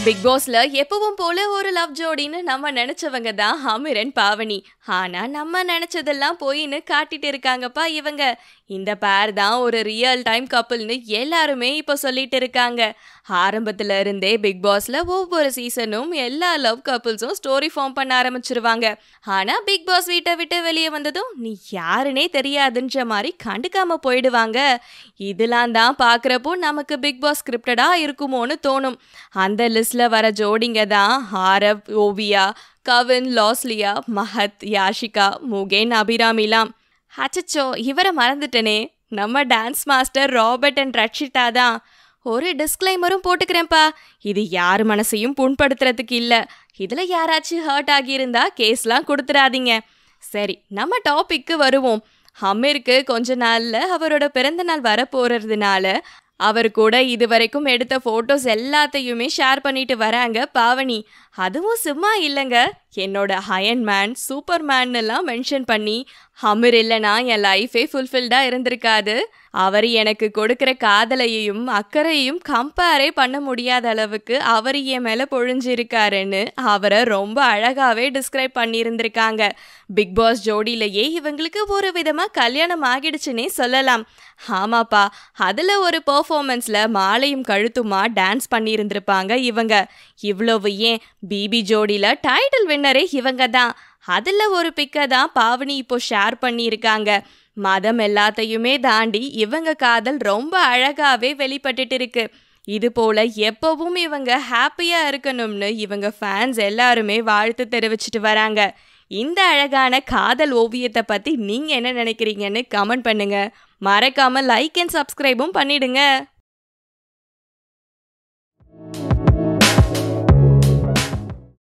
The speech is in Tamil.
பிக் பாஸ்ல எப்பவும் போல ஒரு லவ் ஜோடின்னு நம்ம நினைச்சவங்க தான் ஹமிரன் பாவனி ஆனா நம்ம நினைச்சதெல்லாம் போயின்னு காட்டிட்டு இருக்காங்கப்பா இவங்க இந்த பேர் தான் ஒரு ரியல் டைம் கப்புள்னு எல்லாருமே இப்போ சொல்லிட்டு இருக்காங்க ஆரம்பத்துல இருந்தே பிக் பாஸ்ல ஒவ்வொரு சீசனும் எல்லா லவ் கப்புள்ஸும் ஸ்டோரி ஃபார்ம் பண்ண ஆரம்பிச்சிருவாங்க ஆனா பிக் பாஸ் வீட்டை விட்டு வெளியே வந்ததும் நீ யாருனே தெரியாதுன்ற மாதிரி கண்டுக்காம போயிடுவாங்க இதெல்லாம் தான் பார்க்குறப்போ நமக்கு பிக் பாஸ் ஸ்கிரிப்டடா இருக்குமோன்னு தோணும் அந்த லிஸ்ட்ல வர ஜோடிங்க தான் ஆரவ் ஓவியா கவின் லாஸ்லியா மஹத் யாஷிகா முகேன் அபிராமிலாம் அச்சச்சோ இவரை மறந்துட்டனே நம்ம dance master Robert and Rachitha தான் ஒரு டிஸ்க்ளைமரும் போட்டுக்கிறேன்ப்பா இது யார் மனசையும் புண்படுத்துறதுக்கு இல்லை இதில் யாராச்சும் ஹர்ட் ஆகியிருந்தா கேஸ்லாம் கொடுத்துடாதீங்க சரி நம்ம டாபிக்கு வருவோம் அமீருக்கு கொஞ்ச நாளில் அவரோட பிறந்த நாள் வரப்போறதுனால அவர் கூட இது வரைக்கும் எடுத்த ஃபோட்டோஸ் எல்லாத்தையுமே ஷேர் பண்ணிட்டு வராங்க பாவனி அதுவும் சும்மா இல்லைங்க என்னோட ஹயன் மேன் சூப்பர் மேன்னெல்லாம் மென்ஷன் பண்ணி ஹமிர் இல்லைனா என் லைஃபே ஃபுல்ஃபில்டாக இருந்திருக்காது அவர் எனக்கு கொடுக்குற காதலையும் அக்கறையும் கம்பேரே பண்ண முடியாத அளவுக்கு அவர் என் மேலே பொழிஞ்சிருக்காருன்னு அவரை ரொம்ப அழகாகவே டிஸ்கிரைப் பண்ணியிருந்திருக்காங்க பிக் பாஸ் ஜோடியிலேயே இவங்களுக்கு ஒரு விதமாக கல்யாணம் ஆகிடுச்சுன்னே சொல்லலாம் ஆமாப்பா அதில் ஒரு பர்ஃபார்மன்ஸில் மாலையும் கழுத்துமா டான்ஸ் பண்ணியிருந்திருப்பாங்க இவங்க இவ்வளவு ஏன் பிபி ஜோடியில் டைட்டில் வின்னரே இவங்க தான் அதில் ஒரு பிக்கை தான் பாவனி இப்போ ஷேர் பண்ணியிருக்காங்க மதம் எல்லாத்தையுமே தாண்டி இவங்க காதல் ரொம்ப அழகாவே வெளிப்பட்டுட்டு இருக்கு இது போல எப்பவும் இவங்க ஹாப்பியா இருக்கணும்னு இவங்க ஃபேன்ஸ் எல்லாருமே வாழ்த்து தெரிவிச்சிட்டு வராங்க இந்த அழகான காதல் ஓவியத்தை பத்தி நீங்க என்ன நினைக்கிறீங்கன்னு கமெண்ட் பண்ணுங்க மறக்காம லைக் அண்ட் சப்ஸ்கிரைபும் பண்ணிடுங்க